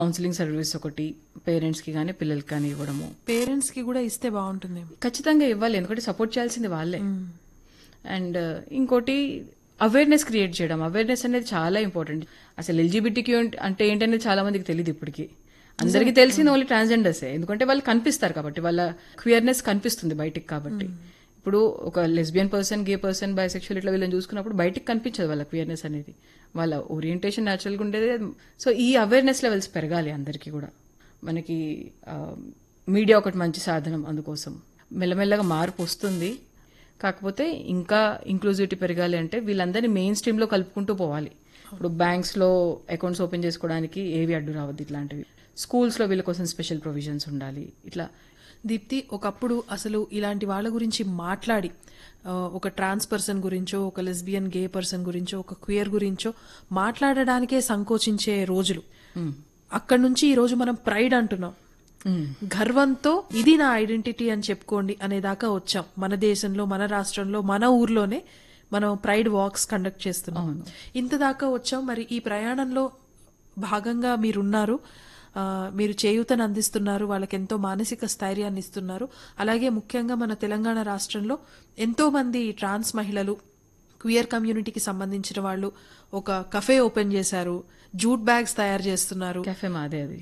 Counselling service ఒకటి పేరెంట్స్కి కానీ పిల్లలకి కానీ ఇవ్వడము పేరెంట్స్ కి కూడా ఇస్తే బాగుంటుంది ఖచ్చితంగా ఇవ్వాలి ఎందుకంటే సపోర్ట్ చేయాల్సింది వాళ్ళే అండ్ ఇంకోటి అవేర్నెస్ క్రియేట్ చేయడం అవేర్నెస్ అనేది చాలా ఇంపార్టెంట్ అసలు ఎల్జీబీటీకి అంటే ఏంటనేది చాలా మందికి తెలియదు ఇప్పటికి అందరికీ తెలిసింది ఓన్లీ ట్రాన్స్జెండర్సే ఎందుకంటే వాళ్ళు కనిపిస్తారు కాబట్టి వాళ్ళ క్వియర్నెస్ కనిపిస్తుంది బయటికి కాబట్టి ఇప్పుడు ఒక lesbian person gay person bisexual ఇట్లా వీళ్ళని చూసుకున్నప్పుడు బయటికి కనిపించదు వాళ్ళ క్వియర్నెస్ అనేది వాళ్ళ ఓరియంటేషన్ న్యాచురల్గా ఉండేది సో ఈ అవేర్నెస్ లెవెల్స్ పెరగాలి అందరికీ కూడా మనకి మీడియా ఒకటి మంచి సాధనం అందుకోసం మెల్లమెల్లగా మార్పు వస్తుంది కాకపోతే ఇంకా ఇంక్లూజివిటీ పెరగాలి అంటే వీళ్ళందరినీ మెయిన్ స్ట్రీమ్లో కలుపుకుంటూ పోవాలి ఇప్పుడు బ్యాంక్స్లో అకౌంట్స్ ఓపెన్ చేసుకోవడానికి ఏవి అడ్డు రావద్దు ఇట్లాంటివి స్కూల్స్లో వీళ్ళ కోసం స్పెషల్ ప్రొవిజన్స్ ఉండాలి ఇట్లా దీప్తి ఒకప్పుడు అసలు ఇలాంటి వాళ్ళ గురించి మాట్లాడి ఆ, ఒక ట్రాన్స్ పర్సన్ గురించో ఒక లెస్బియన్ గే పర్సన్ గురించో ఒక క్వియర్ గురించో మాట్లాడడానికే సంకోచించే రోజులు అక్కడి నుంచి ఈ రోజు మనం ప్రైడ్ అంటున్నాం గర్వంతో ఇది నా ఐడెంటిటీ అని చెప్పుకోండి అనేదాకా వచ్చాం మన దేశంలో మన రాష్ట్రంలో మన ఊర్లోనే మనం ప్రైడ్ వాక్స్ కండక్ట్ చేస్తున్నాం ఇంత దాకా వచ్చాం మరి ఈ ప్రయాణంలో భాగంగా మీరున్నారు ఆ, మీరు చేయూతను అందిస్తున్నారు వాళ్ళకి ఎంతో మానసిక స్థైర్యాన్ని ఇస్తున్నారు అలాగే ముఖ్యంగా మన తెలంగాణ రాష్ట్రంలో ఎంతో మంది ట్రాన్స్ మహిళలు క్వియర్ కమ్యూనిటీకి సంబంధించిన వాళ్ళు ఒక కఫే ఓపెన్ చేశారు జూట్ బ్యాగ్స్ తయారు చేస్తున్నారు కెఫే మాదే అది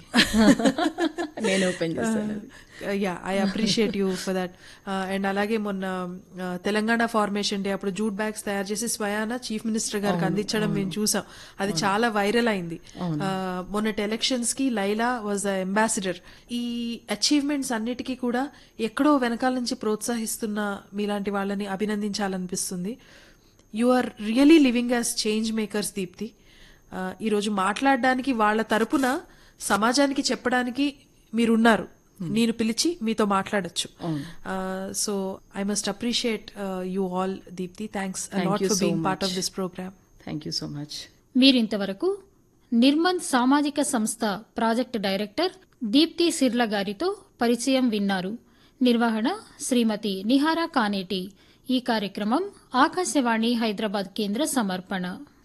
నేను ఓపెన్ చేస్తాను అది. Yeah I appreciate you for that and అలాగే మొన్న uh, తెలంగాణ ఫార్మేషన్ డే అప్పుడు జూట్ బ్యాగ్స్ తయారు చేసి స్వయాన చీఫ్ మినిస్టర్ గారికి అందించడం మేము చూసాం అది చాలా వైరల్ అయింది Uh, మొన్నటి ఎలక్షన్స్ కి లైలా వాజ్ అ అంబాసిడర్ ఈ అచీవ్మెంట్స్ అన్నిటికీ కూడా ఎక్కడో వెనకాల నుంచి ప్రోత్సహిస్తున్న మీలాంటి వాళ్ళని అభినందించాలనిపిస్తుంది you are really living as change makers Deepthi ఆ, ఈరోజు మాట్లాడడానికి వాళ్ళ తరపున సమాజానికి చెప్పడానికి మీరున్నారు నేను పిలిచి మీతో మాట్లాడొచ్చు so I must appreciate you all Deepthi thanks a lot you for so being part much. Of this programme thank you so much మీరింతవరకు నిర్మల్ సామాజిక సంస్థ ప్రాజెక్ట్ డైరెక్టర్ దీప్తి సిర్ల గారితో పరిచయం విన్నారు నిర్వహణ శ్రీమతి నిహారా కానేటి ఈ కార్యక్రమం ఆకాశవాణి హైదరాబాద్ కేంద్ర సమర్పణ